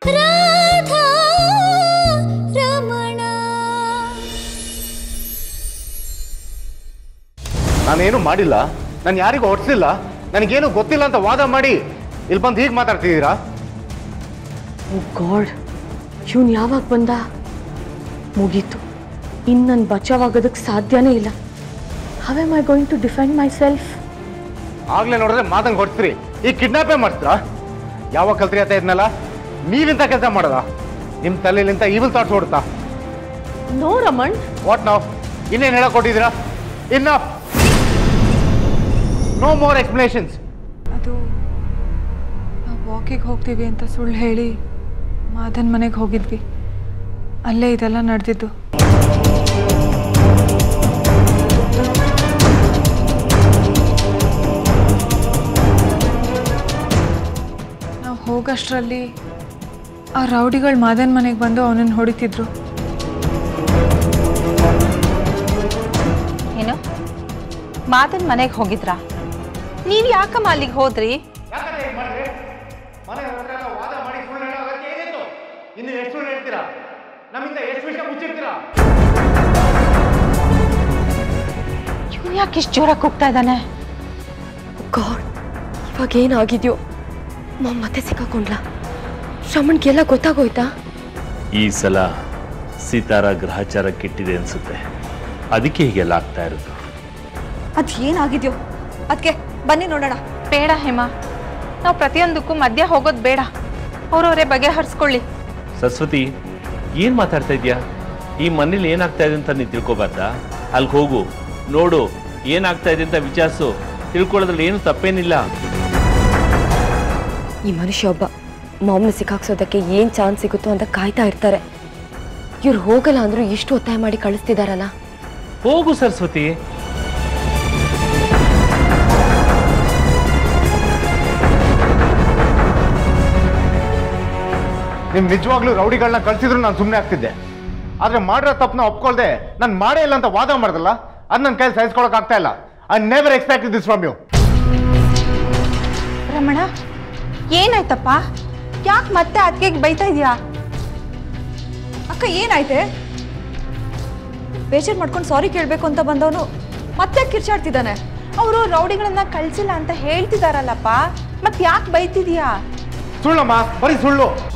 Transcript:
ರಾಧಾ ರಮಣ ನಾನೇನು ಮಾಡಿಲ್ಲ ನಾನು ಯಾರಿಗೂ ಹೊಡ್ಸಿಲ್ಲ ನನಗೇನು ಗೊತ್ತಿಲ್ಲ ಅಂತ ವಾದ ಮಾಡಿ ಇಲ್ಲಿ ಬಂದು ಹೀಗೆ ಮಾತಾಡ್ತಿದ್ದೀರಾ ಓ ಗಾಡ್ ಇವನು ಯಾವಾಗ ಬಂದ ಮುಗೀತು ಇನ್ನು ನನ್ನ ಬಚಾವಾಗೋದಕ್ಕೆ ಸಾಧ್ಯನೇ ಇಲ್ಲ how am I going to defend my self ಆಗ್ಲೇ ನೋಡಿದ್ರೆ ಮಾತಂಗೆ ಹೊಡ್ಸ್ರಿ ಈ ಕಿಡ್ನಾಪೇ ಮಾಡ್ತೀರಾ ಯಾವಾಗ ಕಲ್ತ್ರಿ ಅಂತ ಇದ್ನಲ್ಲ ನೀವಿಂತ ಕೆಲಸ ಮಾಡೋದ ನಿಮ್ಮ ತಲೆಲಿಂತ ಈವಿಲ್ ಥಾಟ್ಸ್ ಓಡುತ್ತಾ ನೋ ರಮಣ್ ವಾಟ್ ನಾವು ಇನ್ನೇನು ಹೇಳಕ್ ಕೊಟ್ಟಿದ್ದೀರಾ ಇನ್ನ ನೋ ಮೋರ್ ಎಕ್ಸ್ಪ್ಲನೇಷನ್ಸ್ ಅದು ನಾವು ವಾಕಿಗೆ ಹೋಗ್ತೀವಿ ಅಂತ ಸುಳ್ಳು ಹೇಳಿ ಮಾದನ್ ಮನೆಗೆ ಹೋಗಿದ್ವಿ ಅಲ್ಲೇ ಇದೆಲ್ಲ ನಡೆದಿದ್ದು ನಾವು ಹೋಗಷ್ಟರಲ್ಲಿ ಆ ರೌಡಿಗಳು ಮಾದನ್ ಮನೆಗೆ ಬಂದು ಅವನನ್ನು ಹೊಡಿತಿದ್ರು ಏನು ಮಾತನ್ ಮನೆಗೆ ಹೋಗಿದ್ರಾ ನೀವ್ ಯಾಕಮ್ಮ ಅಲ್ಲಿಗೆ ಹೋದ್ರಿ ಮನೆ ಹತ್ರ ಎಲ್ಲ ವಾದ ಮಾಡಿ ಸುಳ್ಳು ಹೇಳೋ ಅಗತ್ಯ ಏನಿತ್ತು ಇನ್ನು ಎಷ್ಟು ಸುಳ್ಳು ಹೇಳ್ತೀರಾ ನಮ್ಮಿಂದ ಎಷ್ಟು ವಿಷಯ ಮುಚ್ಚಿರ್ತೀರಾ ಇವನು ಯಾಕೆ ಇಷ್ಟು ಜೋರಾಗಿ ಕೂಗ್ತಾ ಇದ್ದಾನೆ ಗಾಡ್ ಇವಾಗ ಏನಾಗಿದೆಯೋ ಮಾಮ್ ಮತ್ತೆ ಸಿಕ್ಕಾಕೊಂಡ್ಲಾ ಶ್ರಮಣ್ಗೆಲ್ಲ ಗೊತ್ತಾಗೋಯ್ತಾ ಈ ಸಲ ಸಿತಾರ ಗ್ರಹಚಾರ ಕೆಟ್ಟಿದೆ ಅನ್ಸುತ್ತೆ ಅದಕ್ಕೆ ಹೀಗೆಲ್ಲ ಆಗ್ತಾ ಇರೋದು ಅದ್ ಏನಾಗಿದ್ಯೋ ಅದಕ್ಕೆ ಬನ್ನಿ ನೋಡೋಣ ಬೇಡ ಹೇಮ ನಾವು ಪ್ರತಿಯೊಂದಕ್ಕೂ ಮಧ್ಯ ಹೋಗೋದು ಬೇಡ ಅವ್ರವರೇ ಬಗೆಹರಿಸ್ಕೊಳ್ಳಿ ಸರಸ್ವತಿ ಏನ್ ಮಾತಾಡ್ತಾ ಇದ್ಯಾ ಈ ಮನೇಲಿ ಏನಾಗ್ತಾ ಇದೆ ಅಂತ ನೀನು ತಿಳ್ಕೊಬಾರ್ದಾ ಅಲ್ಲಿಗೆ ಹೋಗು ನೋಡು ಏನಾಗ್ತಾ ಇದೆ ಅಂತ ವಿಚಾರಿಸು ತಿಳ್ಕೊಳ್ಳೋದ್ರಲ್ಲಿ ಏನು ತಪ್ಪೇನಿಲ್ಲ ಈ ಮನುಷ್ಯ ಒಬ್ಬ ಮಾಮ್ನ ಸಿಕ್ಕಾಕ್ಸೋದಕ್ಕೆ ಏನು ಚಾನ್ಸ್ ಸಿಗುತ್ತೋ ಅಂತ ಕಾಯ್ತಾ ಇರ್ತಾರೆ ಇವ್ರು ಹೋಗಲ್ಲ ಅಂದ್ರೂ ಇಷ್ಟು ಒತ್ತಾಯ ಮಾಡಿ ಕಳಿಸ್ತಿದಾರಲ್ಲ ಹೋಗು ಸರಸ್ವತಿ ನಿಮ್ ನಿಜವಾಗ್ಲೂ ರೌಡಿಗಳನ್ನ ಕಳ್ಸಿದ್ರು ನಾನು ಸುಮ್ಮನೆ ಆಗ್ತಿದ್ದೆ ಆದ್ರೆ ಮಾಡಿರೋ ತಪ್ಪನ್ನ ಒಪ್ಕೊಳ್ದೆ ನಾನು ಮಾಡೇ ಇಲ್ಲ ಅಂತ ವಾದ ಮಾಡ್ದಲ್ಲ ಅದ್ ನನ್ನ ಕೈಲಿ ಸಹಿಸ್ಕೊಳಕ್ ಆಗ್ತಾ ಇಲ್ಲ I never expect this from you Ramana ಏನಾಯ್ತಪ್ಪ ಯಾಕೆ ಮತ್ತೆ ಅದಕ್ಕೆ ಬೈತಾ ಇದೀಯಾ ಅಕ್ಕ ಏನಾಯ್ತೆ ಬೇಜಾರ್ ಮಾಡ್ಕೊಂಡು ಸಾರಿ ಕೇಳಬೇಕು ಅಂತ ಬಂದವನು ಮತ್ತೆ ಕಿರ್ಚಾಡ್ತಿದ್ದಾನೆ ಅವರು ರೌಡಿಗಳನ್ನ ಕಳ್ಸಿಲ್ಲ ಅಂತ ಹೇಳ್ತಿದಾರಲ್ಲಪ್ಪ ಮತ್ ಯಾಕೆ ಬೈತಿದೀಯಾ ಸುಳ್ಳಮ್ಮ ಬರೀ ಸುಳ್ಳು